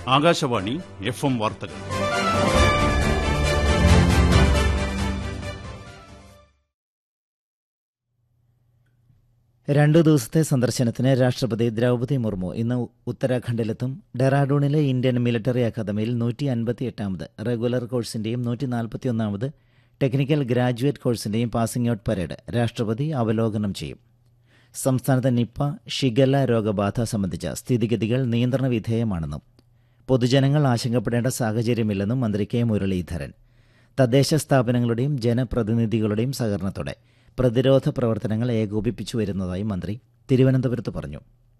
Akashvani F M വാർത്തകൾ രണ്ടു ദിവസത്തെ സന്ദർശനത്തിന് രാഷ്ട്രപതി ദ്രൗപദി മുർമു ഇന്ന് ഉത്തരാഖണ്ഡിലെത്തും ഡെറാഡൂണിലെ ഇന്ത്യൻ മിലിറ്ററി അക്കാദമിയിൽ നൂറ്റി അൻപത്തിയെട്ടാമത് റെഗുലർ കോഴ്സിന്റെയും നൂറ്റി നാൽപ്പത്തിയൊന്നാമത് ടെക്നിക്കൽ ഗ്രാജുവേറ്റ് കോഴ്സിന്റെയും പാസിംഗ് ഔട്ട് പരേഡ് രാഷ്ട്രപതി അവലോകനം ചെയ്യും സംസ്ഥാനത്തെ നിപ്പ ഷിഗല്ല രോഗബാധ സംബന്ധിച്ച സ്ഥിതിഗതികൾ നിയന്ത്രണ വിധേയമാണെന്നും പൊതുജനങ്ങൾ ആശങ്കപ്പെടേണ്ട സാഹചര്യമില്ലെന്നും മന്ത്രി കെ മുരളീധരൻ തദ്ദേശ സ്ഥാപനങ്ങളുടെയും ജനപ്രതിനിധികളുടെയും സഹകരണത്തോടെ പ്രതിരോധ പ്രവർത്തനങ്ങൾ ഏകോപിപ്പിച്ചു വരുന്നതായി മന്ത്രി തിരുവനന്തപുരത്ത് പറഞ്ഞു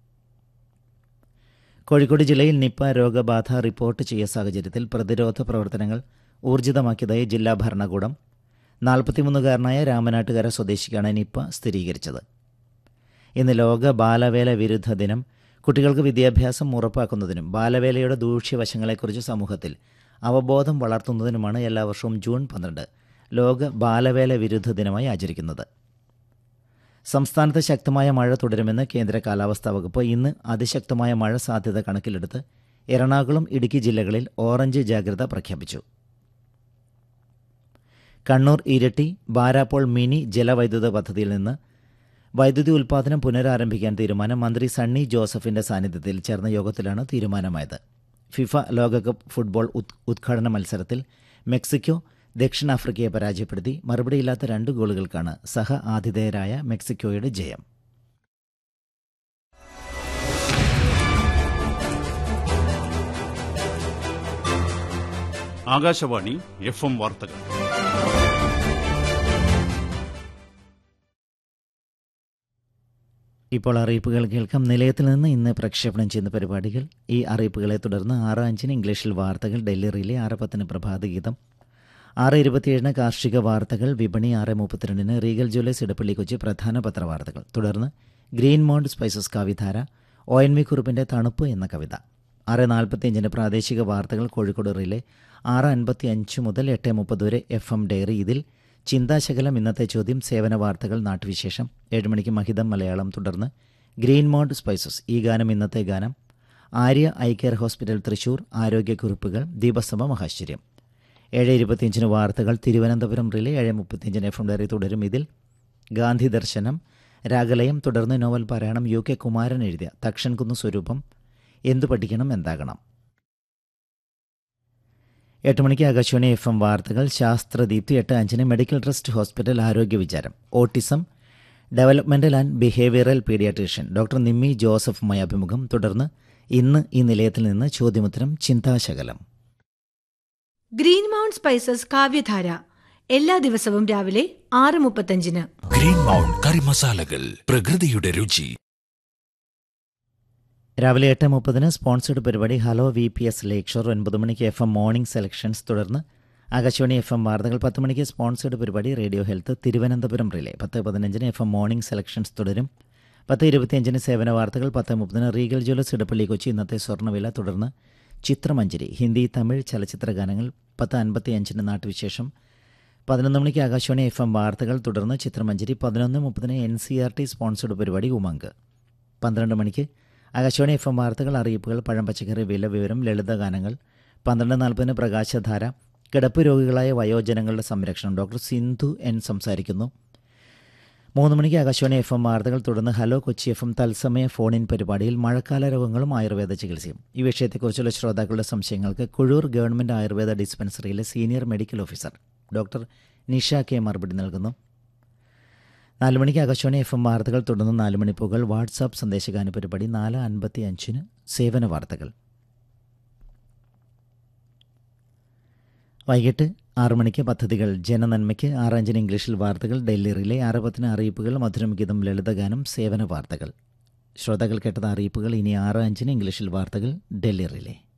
കോഴിക്കോട് ജില്ലയിൽ നിപ്പ രോഗബാധ റിപ്പോർട്ട് ചെയ്ത സാഹചര്യത്തിൽ പ്രതിരോധ പ്രവർത്തനങ്ങൾ ഊർജിതമാക്കിയതായി ജില്ലാ ഭരണകൂടം നാൽപ്പത്തിമൂന്നുകാരനായ രാമനാട്ടുകര സ്വദേശിക്കാണ് നിപ്പ സ്ഥിരീകരിച്ചത് ഇന്ന് ലോക ബാലവേല വിരുദ്ധ ദിനം കുട്ടികൾക്ക് വിദ്യാഭ്യാസം ഉറപ്പാക്കുന്നതിനും ബാലവേലയുടെ ദൂഷ്യവശങ്ങളെക്കുറിച്ച് സമൂഹത്തിൽ അവബോധം വളർത്തുന്നതിനുമാണ് എല്ലാ വർഷവും ജൂൺ പന്ത്രണ്ട് ലോക ബാലവേല വിരുദ്ധ ദിനമായി ആചരിക്കുന്നത് സംസ്ഥാനത്ത് ശക്തമായ മഴ തുടരുമെന്ന് കേന്ദ്ര കാലാവസ്ഥാ വകുപ്പ് ഇന്ന് അതിശക്തമായ മഴ സാധ്യത കണക്കിലെടുത്ത് എറണാകുളം ഇടുക്കി ജില്ലകളിൽ ഓറഞ്ച് ജാഗ്രത പ്രഖ്യാപിച്ചു കണ്ണൂർ ഇരട്ടി ബാരാപ്പോൾ മിനി ജലവൈദ്യുത പദ്ധതിയിൽ നിന്ന് വൈദ്യുതി ഉൽപ്പാദനം പുനരാരംഭിക്കാൻ തീരുമാനം മന്ത്രി സണ്ണി ജോസഫിന്റെ സാന്നിധ്യത്തിൽ ചേർന്ന യോഗത്തിലാണ് തീരുമാനമായത് ഫിഫ ലോകകപ്പ് ഫുട്ബോൾ ഉദ്- ഉദ്ഘാടന മത്സരത്തിൽ മെക്സിക്കോ ദക്ഷിണാഫ്രിക്കയെ പരാജയപ്പെടുത്തി മറുപടിയില്ലാത്ത രണ്ട് ഗോളുകൾക്കാണ് സഹ ആതിഥേയരായ മെക്സിക്കോയുടെ ജയം ആകാശവാണി എഫ് എം വാർത്തകൾ ഇപ്പോൾ അറിയിപ്പുകൾ കേൾക്കാം നിലയത്തിൽ നിന്ന് ഇന്ന് പ്രക്ഷേപണം ചെയ്യുന്ന പരിപാടികൾ ഈ അറിയിപ്പുകളെ തുടർന്ന് ആറ് അഞ്ചിന് ഇംഗ്ലീഷിൽ വാർത്തകൾ ഡൽഹി റിലേ ആറ് പത്തിന് പ്രഭാതഗീതം ആറ് ഇരുപത്തിയേഴിന് കാർഷിക വാർത്തകൾ വിപണി ആറ് മുപ്പത്തിരണ്ടിന് റീഗൽ ജ്വല്ലേഴ്സ് ഇടപ്പള്ളി കൊച്ചി പ്രധാന പത്രവാർത്തകൾ തുടർന്ന് ഗ്രീൻ മൗണ്ട് സ്പൈസസ് കവിധാര ഒ എൻ വി കുറുപ്പിൻ്റെ തണുപ്പ് എന്ന കവിത ആറ് നാൽപ്പത്തിയഞ്ചിന് പ്രാദേശിക വാർത്തകൾ കോഴിക്കോട് റിലേ ആറ് അൻപത്തി അഞ്ച് മുതൽ എട്ട് മുപ്പത് വരെ എഫ് എം ഡയറി ഇതിൽ ചിന്താശകലം ഇന്നത്തെ ചോദ്യം സേവന വാർത്തകൾ നാട്ടുവിശേഷം ഏഴ് മണിക്ക് മഹിതം മലയാളം തുടർന്ന് ഗ്രീൻ മൗണ്ട് സ്പൈസസ് ഈ ഗാനം ഇന്നത്തെ ഗാനം Arya Eye Care Hospital Thrissur ആരോഗ്യക്കുറിപ്പുകൾ ദീപസ്തംഭ മഹാശ്ചര്യം ഏഴ് ഇരുപത്തിയഞ്ചിന് വാർത്തകൾ തിരുവനന്തപുരം റിലേ ഏഴ് മുപ്പത്തിയഞ്ചിന് എഫ് എം ഡയറി തുടരും ഇതിൽ ഗാന്ധി ദർശനം രാഗലയം തുടർന്ന് നോവൽ പാരായണം യു കെ കുമാരൻ എഴുതിയ തക്ഷൻകുന്ന് സ്വരൂപം എന്തു പഠിക്കണം എന്താകണം എട്ട് മണിക്ക് ആകാശവാണി എഫ് എം വാർത്തകൾ ശാസ്ത്രദീപ്തി എട്ട് അഞ്ചിന് മെഡിക്കൽ ട്രസ്റ്റ് ഹോസ്പിറ്റൽ ആരോഗ്യ വിചാരം autism developmental and behavioural paediatrician doctor Nimmi ജോസഫുമായി അഭിമുഖം തുടർന്ന് ഇന്ന് ഈ നിലയത്തിൽ നിന്ന് ചോദ്യമുത്തരം ചിന്താശകലം ഗ്രീൻ മൗണ്ട് സ്പൈസസ് കാവ്യധാര എല്ലാ ദിവസവും രാവിലെ ആറ് മുപ്പത്തഞ്ചിന് ഗ്രീൻ മൗണ്ട് കറി മസാലകൾ പ്രകൃതിയുടെ രുചി രാവിലെ എട്ട് മുപ്പതിന് സ്പോൺസേഡ് പരിപാടി hello V P S Lakeshore ഒൻപത് മണിക്ക് എഫ് എം മോർണിംഗ് സെലക്ഷൻസ് തുടർന്ന് ആകാശവാണി എഫ് എം വാർത്തകൾ പത്ത് മണിക്ക് സ്പോൺസേഡ് പരിപാടി റേഡിയോ ഹെൽത്ത് തിരുവനന്തപുരം റിലേ പത്ത് പതിനഞ്ചിന് എഫ് എം മോർണിംഗ് സെലക്ഷൻസ് തുടരും പത്ത് ഇരുപത്തിയഞ്ചിന് സേവന വാർത്തകൾ പത്ത് മുപ്പതിന് റീഗൽ ജ്വല്ലസ് ഇടപ്പള്ളി കൊച്ചി ഇന്നത്തെ സ്വർണ്ണവില തുടർന്ന് ചിത്രമഞ്ജരി ഹിന്ദി തമിഴ് ചലച്ചിത്ര ഗാനങ്ങൾ പത്ത് അൻപത്തിയഞ്ചിന് നാട്ടുവിശേഷം പതിനൊന്ന് മണിക്ക് ആകാശവാണി എഫ് എം വാർത്തകൾ തുടർന്ന് ചിത്രമഞ്ജരി പതിനൊന്ന് മുപ്പതിന് N C R T sponsored പരിപാടി ഉമങ്ക് പന്ത്രണ്ട് മണിക്ക് ആകാശവാണി എഫ് എം വാർത്തകൾ അറിയിപ്പുകൾ പഴം പച്ചക്കറി വില വിവരം ലളിത ഗാനങ്ങൾ പന്ത്രണ്ട് നാൽപ്പതിന് പ്രകാശധാര കിടപ്പ് രോഗികളായ വയോജനങ്ങളുടെ സംരക്ഷണം ഡോക്ടർ സിന്ധു എൻ സംസാരിക്കുന്നു മൂന്ന് മണിക്ക് ആകാശവാണി എഫ് എം വാർത്തകൾ തുടർന്ന് ഹലോ കൊച്ചി എഫ് എം തത്സമയ ഫോൺ ഇൻ പരിപാടിയിൽ മഴക്കാല രോഗങ്ങളും ആയുർവേദ ചികിത്സയും ഈ വിഷയത്തെക്കുറിച്ചുള്ള ശ്രോതാക്കളുടെ സംശയങ്ങൾക്ക് കുഴൂർ ഗവൺമെൻറ് ആയുർവേദ ഡിസ്പെൻസറിയിലെ senior medical officer doctor Nisha K മറുപടി നൽകുന്നു നാല് മണിക്ക് ആകാശവാണി എഫ് എം വാർത്തകൾ തുടർന്ന് നാല് മണിപ്പുകൾ വാട്സാപ്പ് സന്ദേശഗാന പരിപാടി നാല് അൻപത്തി അഞ്ചിന് സേവന വാർത്തകൾ വൈകിട്ട് ആറ് മണിക്ക് പദ്ധതികൾ ജനനന്മയ്ക്ക് ആറ് അഞ്ചിന് ഇംഗ്ലീഷിൽ വാർത്തകൾ ഡൽഹി റിലേ ആറ് പത്തിന് അറിയിപ്പുകൾ മധുരം ഗീതം ലളിതഗാനം സേവന വാർത്തകൾ ശ്രോതാക്കൾ കേട്ടത് അറിയിപ്പുകൾ ഇനി ആറ് അഞ്ചിന് ഇംഗ്ലീഷിൽ വാർത്തകൾ ഡൽഹി റിലേ